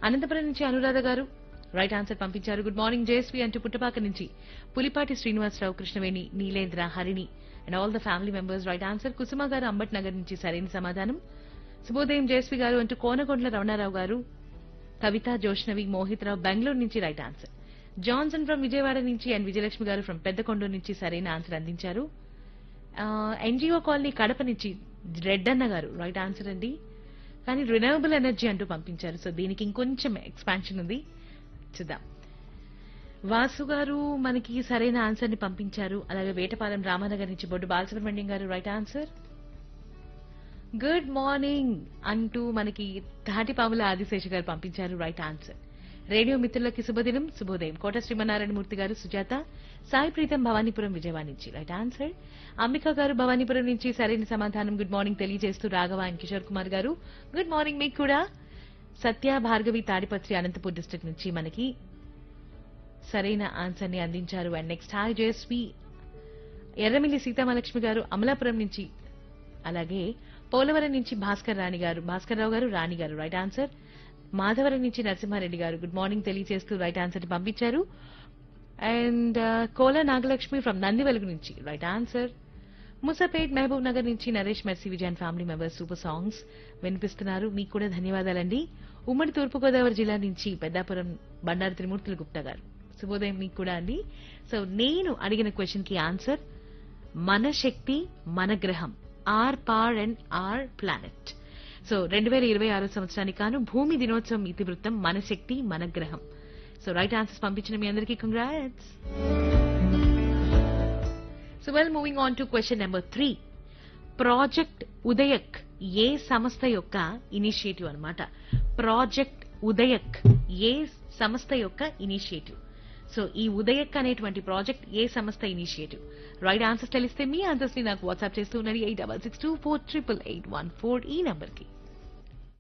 అనంతపురం నుంచి అనురాధ గారు right answer పంపించారు గుడ్ మార్నింగ్ జేఎస్వి అంటూ పుట్టపాక నుంచి Pulipati Srinivasarao Krishnaveni Neelendra Harini and all the family members right answer కుసుమ గారు అంబట్ నగర్ నుంచి సరైన సమాధానం శుభోదయం జేఎస్వి గారు అంటూ కోనకొండల రమణారావు గారు కవిత జోష్నవి మోహిత్ రావు బెంగళూరు నుంచి right answer Johnson from Vijayawada నుంచి అండ్ విజయలక్ష్మి గారు ఫ్రమ్ పెద్దకొండూరు నుంచి సరైన ఆన్సర్ అందించారు ఎన్జిఓ కాలనీ కడప నుంచి రెడ్డన్న గారు రైట్ ఆన్సర్ అండి కానీ రినవబుల్ ఎనర్జీ అంటూ పంపించారు సో దీనికి ఇంకొంచెం ఎక్స్పాన్షన్ ఉంది చూద్దాం వాసు గారు మనకి సరైన ఆన్సర్ ని పంపించారు అలాగే వేటపాలెం రామానగర్ నుంచి బొడ్డు బాలసుబ్రహ్మణ్యం గారు రైట్ ఆన్సర్ గుడ్ మార్నింగ్ అంటూ మనకి తాటిపాముల ఆదిశేష గారు పంపించారు రైట్ ఆన్సర్ రేడియో మిత్రులకి శుభదినం శుభోదయం కోట శ్రీమనారాయణమూర్తి గారు సుజాత సాయి ప్రీతం భవానీపురం విజయవాడ నుంచి రైట్ ఆన్సర్ అంబిక గారు భవానీపురం నుంచి సరైన సమాధానం గుడ్ మార్నింగ్ తెలియజేస్తూ రాఘవ అండ్ కిషోర్ కుమార్ గారు గుడ్ మార్నింగ్ మీకు కూడా సత్య భార్గవి తాడిపత్రి అనంతపూర్ డిస్ట్రిక్ట్ నుంచి మనకి సరైన ఆన్సర్ ని అందించారు and next hi Jayasvi Yerramilli Seethamalakshmi గారు అమలాపురం నుంచి అలాగే పోలవరం నుంచి భాస్కర్ రాణి గారు భాస్కర్ రావు గారు రాణి గారు రైట్ ఆన్సర్ మాధవరం నుంచి నరసింహారెడ్డి గారు గుడ్ మార్నింగ్ తెలియజేస్తూ రైట్ ఆన్సర్ ని పంపించారు అండ్ కోల నాగలక్ష్మి ఫ్రమ్ నందివెలుగు నుంచి రైట్ ఆన్సర్ ముసాపేట్ మహబూబ్ నగర్ నుంచి Naresh Mercy Vijayan family members super songs వినిపిస్తున్నారు మీకు కూడా ధన్యవాదాలండి ఉమ్మడి తూర్పుగోదావరి జిల్లా నుంచి పెద్దాపురం బండారు త్రిమూర్తుల గుప్తా గారు శుభోదయం మీకు కూడా అండి సో నేను అడిగిన క్వశ్చన్ కి ఆన్సర్ మన శక్తి మన గ్రహం ఆర్ పార్ అండ్ ఆర్ ప్లానెట్ సో రెండు వేల ఇరవై ఆరో సంవత్సరానికి కాను భూమి దినోత్సవం ఇతివృత్తం మన శక్తి మన గ్రహం సో రైట్ ఆన్సర్స్ పంపించిన మీ అందరికీ congrats so well moving on to question number three project Udayak ఏ సంస్థ యొక్క ఇనిషియేటివ్ అన్నమాట ప్రాజెక్ట్ ఉదయక్ ఏ సంస్థ యొక్క ఇనిషియేటివ్ సో ఈ ఉదయక్ అనేటువంటి ప్రాజెక్ట్ ఏ సంస్థ ఇనిషియేటివ్ రైట్ ఆన్సర్స్ తెలిస్తే మీ ఆన్సర్స్ ని నాకు వాట్సాప్ చేస్తూ ఉన్నది eight double six two four triple eight one four ఈ నంబర్ కి